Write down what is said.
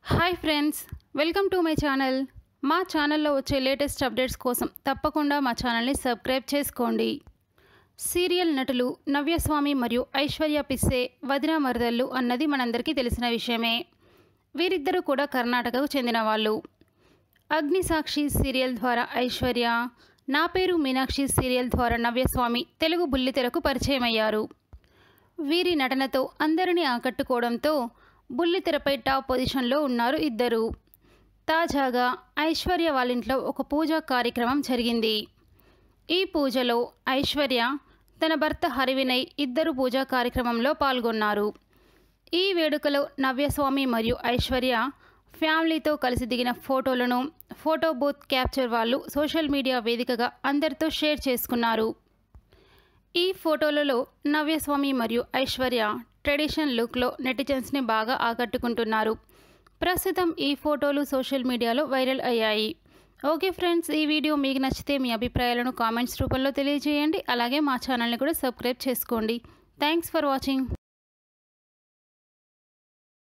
hi friends welcome to my channel మా ఛానల్లో వచ్చే లేటెస్ట్ అప్డేట్స్ కోసం తప్పకుండా మా ఛానల్ని సబ్స్క్రైబ్ చేసుకోండి సీరియల్ నటులు నవ్యస్వామి మరియు ఐశ్వర్య పిస్సే వదిన మరదళ్ళు అన్నది మనందరికీ తెలిసిన విషయమే వీరిద్దరూ కూడా కర్ణాటకకు చెందిన వాళ్ళు అగ్నిసాక్షి సీరియల్ ద్వారా ఐశ్వర్య నా పేరు మీనాక్షి సీరియల్ ద్వారా నవ్యస్వామి తెలుగు బుల్లితెరకు పరిచయం అయ్యారు వీరి నటనతో అందరినీ ఆకట్టుకోవడంతో బుల్లితెరపై టాప్ పొజిషన్లో ఉన్నారు ఇద్దరు తాజాగా ఐశ్వర్య వాళ్ళ ఇంట్లో ఒక పూజా కార్యక్రమం జరిగింది ఈ పూజలో ఐశ్వర్య తన భర్త హరివినయ్ ఇద్దరు పూజా కార్యక్రమంలో పాల్గొన్నారు ఈ వేడుకలో నవ్యస్వామి మరియు ఐశ్వర్య ఫ్యామిలీతో కలిసి దిగిన ఫోటోలను ఫోటో బూత్ క్యాప్చర్ వాళ్ళు సోషల్ మీడియా వేదికగా అందరితో షేర్ చేసుకున్నారు ఈ ఫోటోలలో నవ్యస్వామి మరియు ఐశ్వర్య ట్రెడిషన్ లుక్లో నెటిజన్స్ని బాగా ఆకట్టుకుంటున్నారు ప్రస్తుతం ఈ ఫోటోలు సోషల్ మీడియాలో వైరల్ అయ్యాయి ఓకే ఫ్రెండ్స్ ఈ వీడియో మీకు నచ్చితే మీ అభిప్రాయాలను కామెంట్స్ రూపంలో తెలియజేయండి అలాగే మా ఛానల్ని కూడా సబ్స్క్రైబ్ చేసుకోండి థ్యాంక్స్ ఫర్ వాచింగ్